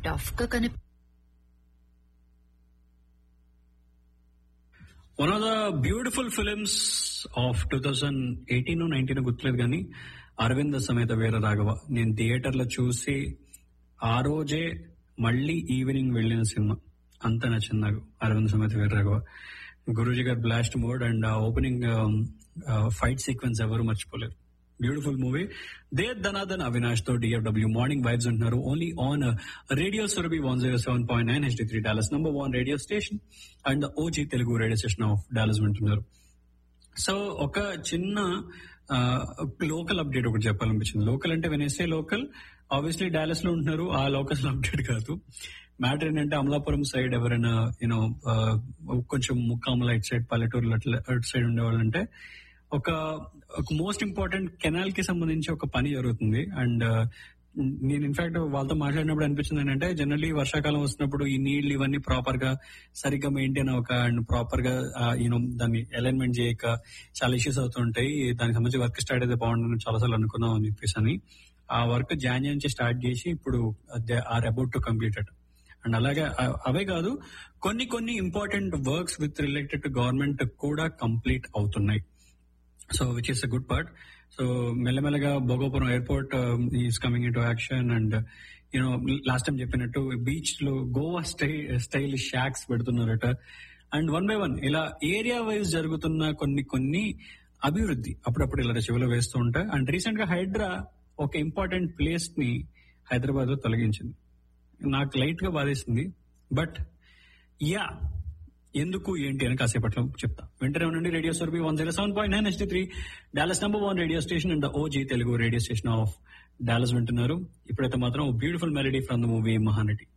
tough గా కనిపి one of the beautiful films of two thousand eighteen nineteen గుర్తులేదు కానీ అరవింద సమేత వీర రాఘవ నేను థియేటర్ లో చూసి ఆ రోజే మళ్ళీ ఈవినింగ్ వెళ్ళిన సినిమా అంత నచ్చింది నాకు అరవింద సమేత వీర రాఘవ గురూజీ గారు blast mode and opening fight sequence ఎవరు మర్చిపోలేరు బ్యూటిఫుల్ మూవీ దే ధనాదన్ అవినాష్ తో డిఎఫ్డబ్ల్యూ మార్నింగ్ వైబ్స్ ఉంటున్నారు only on radio Surabhi one zero seven point nine HD three Dallas number one radio station and OG Telugu radio station of Dallas వింటున్నారు సో ఒక చిన్న local update ఒకటి చెప్పాలనిపించింది local అంటే వెనేసే లోకల్ ఆబ్వియస్లీ డాలస్ లో ఉంటున్నారు ఆ లోకల్ అప్డేట్ కాదు మ్యాటర్ ఏంటంటే అమలాపురం సైడ్ ఎవరైనా యూనో కొంచెం ముక్కాముల ఇటు సైడ్ పల్లెటూరులో అట్లా అటు సైడ్ ఉండేవాళ్ళంటే ఒక ఒక మోస్ట్ ఇంపార్టెంట్ కెనాల్ కి సంబంధించి ఒక పని జరుగుతుంది అండ్ నేను ఇన్ఫాక్ట్ వాళ్ళతో మాట్లాడినప్పుడు అనిపించింది ఏంటంటే జనరల్లీ వర్షాకాలం వస్తున్నప్పుడు ఈ నీళ్లు ఇవన్నీ ప్రాపర్ గా సరిగ్గా మెయింటైన్ అవ్వక అండ్ ప్రాపర్ గా యూనో దాన్ని అలైన్మెంట్ చేయక చాలా ఇష్యూస్ అవుతుంటాయి దానికి సంబంధించి వర్క్ స్టార్ట్ అయితే బాగుంటుందని చాలాసార్లు అనుకున్నాం అని చెప్పేసి అని ఆ వర్క్ జాన్య నుంచి స్టార్ట్ చేసి ఇప్పుడు are about to completed and అలాగే అవే కాదు కొన్ని కొన్ని important works with related to government కూడా కంప్లీట్ అవుతున్నాయి so which is a good part so మెల్లమెల్లగా Bhogapuram airport is coming in to action and you know last time చెప్పినట్టు బీచ్ లో గోవా స్టై స్టైల్ షాక్స్ పెడుతున్నారట అండ్ వన్ బై వన్ ఇలా area wise జరుగుతున్న కొన్ని కొన్ని అభివృద్ధి అప్పుడప్పుడు ఇలా చెవిలో వేస్తూ ఉంటాయి అండ్ రీసెంట్ గా హైడ్రా ఒక ఇంపార్టెంట్ ప్లేస్ ని హైదరాబాద్ లో తొలగించింది నాకు లైట్ గా బాధేసింది బట్ యా ఎందుకు ఏంటి అని కాసేపట్లో చెప్తా వెంటనే ఉండండి రేడియో సర్వీ one zero seven point nine ఎస్టీ three Dallas number one radio station and OG Telugu radio station of Dallas వింటున్నారు ఇప్పుడైతే మాత్రం beautiful melody from the movie Mahanati